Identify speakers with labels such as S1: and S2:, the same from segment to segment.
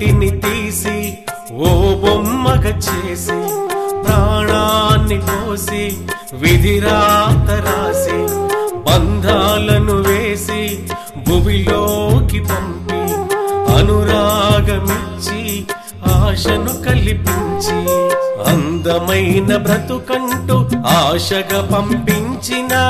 S1: మట్టిని తీసి ఓ బొమ్మగా చేసి ప్రాణాన్ని పోసి విధిరాత రాసి బంధాలను వేసి భువిలోకి పంపి అనురాగమిచ్చి ఆశను కల్పించి అందమైన బ్రతుకంటూ ఆశగా పంపించినా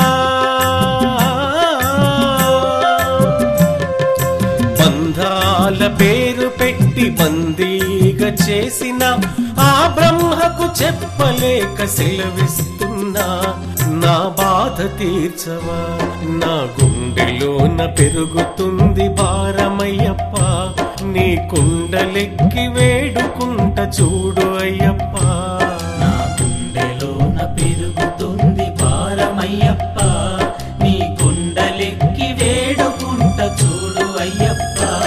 S1: బంధాల పేరు పెట్టి బందీగా చేసిన ఆ బ్రహ్మకు చెప్పలేక సెలవిస్తున్నా నా బాధ తీర్చవా నా గుండెలోన పెరుగుతుంది భారమయ్యప్ప నీ కుండలెక్కి వేడుకుంట చూడు అయ్యప్ప
S2: నా గుండెలోన పెరుగుతుంది భారమయ్యప్ప నీ కుండలెక్కి వేడుకుంట చూడు అయ్యప్ప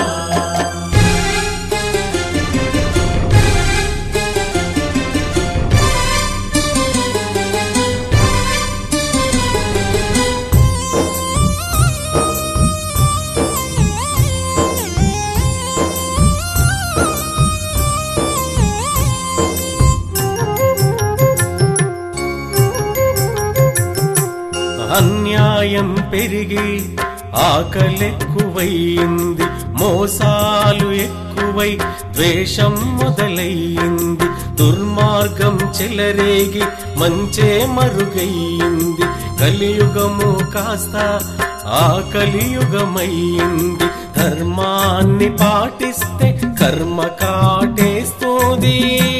S1: అన్యాయం పెరిగి ఆకలెక్కువయింది మోసాలు ఎక్కువై ద్వేషం మొదలయ్యింది దుర్మార్గం చెలరేగి మంచే మరుగయ్యింది కలియుగము కాస్త ఆ కలియుగమయ్యింది ధర్మాన్ని పాటిస్తే కర్మ కాటేస్తుంది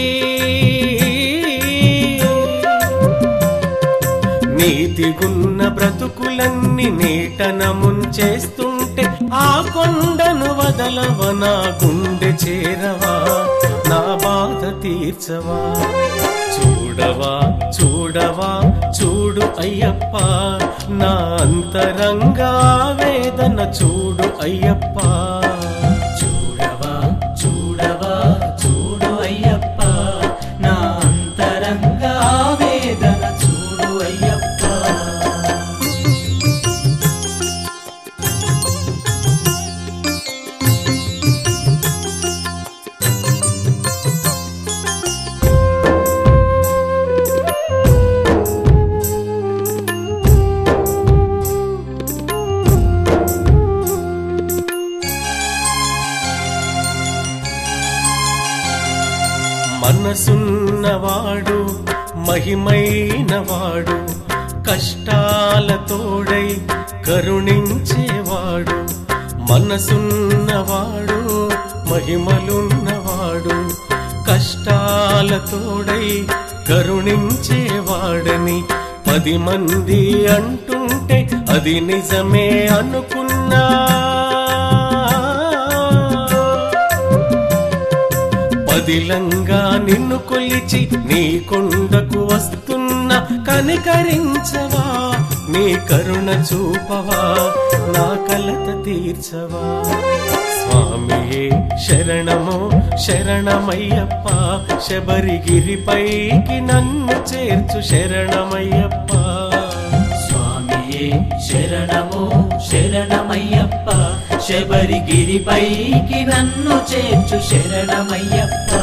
S1: నీతిగున్న బ్రతుకులన్నీ నీటన ముంచేస్తుంటే ఆ కొండను వదలవ నా గుండె చేరవా నా బాధ తీర్చవా చూడవా చూడవా చూడు అయ్యప్ప నా అంతరంగా వేదన చూడు అయ్యప్ప
S2: చూడవా చూడవా చూడు అయ్యప్ప నా అంతరంగా వేదన చూడు అయ్యప్ప
S1: మనసున్నవాడు మహిమైనవాడు కష్టాల తోడై కరుణించేవాడు మనసున్నవాడు మహిమలున్నవాడు కష్టాల తోడై కరుణించేవాడని పది మంది అంటుంటే అది నిజమే అనుకున్నా పదిలంగా నిన్ను కొలిచి నీ కొండకు వస్తున్నా కనికరించవా నీ కరుణ చూపవా నా కలత తీర్చవా స్వామియే శరణము శరణమయ్యప్ప శబరిగిరిపైకి నన్ను చేర్చు శరణమయ్యప్ప
S2: స్వామియే శరణము శరణమయ్యప్ప శబరిగిరిపైకి నన్ను చేర్చు శరణమయ్యప్ప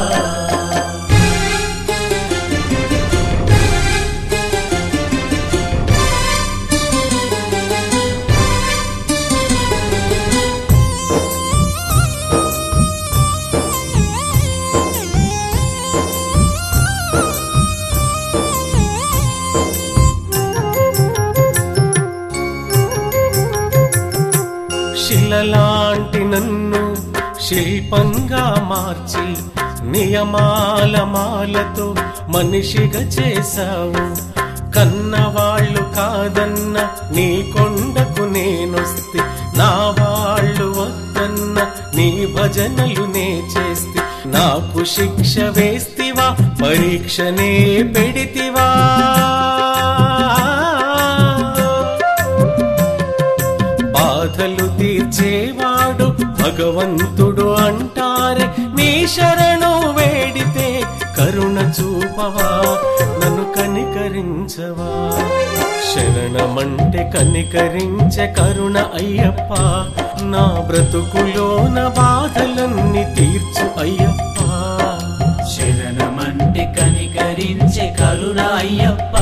S1: శిలలాంటి నన్ను శిల్పంగా మార్చి నియమాల మాలతో మనిషిగా చేశావు కన్నవాళ్ళు కాదన్న నీ కొండకు నేనొస్తే నా వాళ్ళు వద్దన్న నీ భజనలు నే చేస్తే నాకు శిక్ష వేస్తివా పరీక్షనే పెడితివా బాధలు తీర్చేవాడు భగవంతుడు అంటారే నీ శరణు వేడితే కరుణ చూపవా నన్ను కనికరించవా శరణమంటే కనికరించే కరుణ అయ్యప్ప నా బ్రతుకులోన బాధలన్నీ తీర్చు అయ్యప్ప
S2: శరణమంటే కనికరించే కరుణ అయ్యప్ప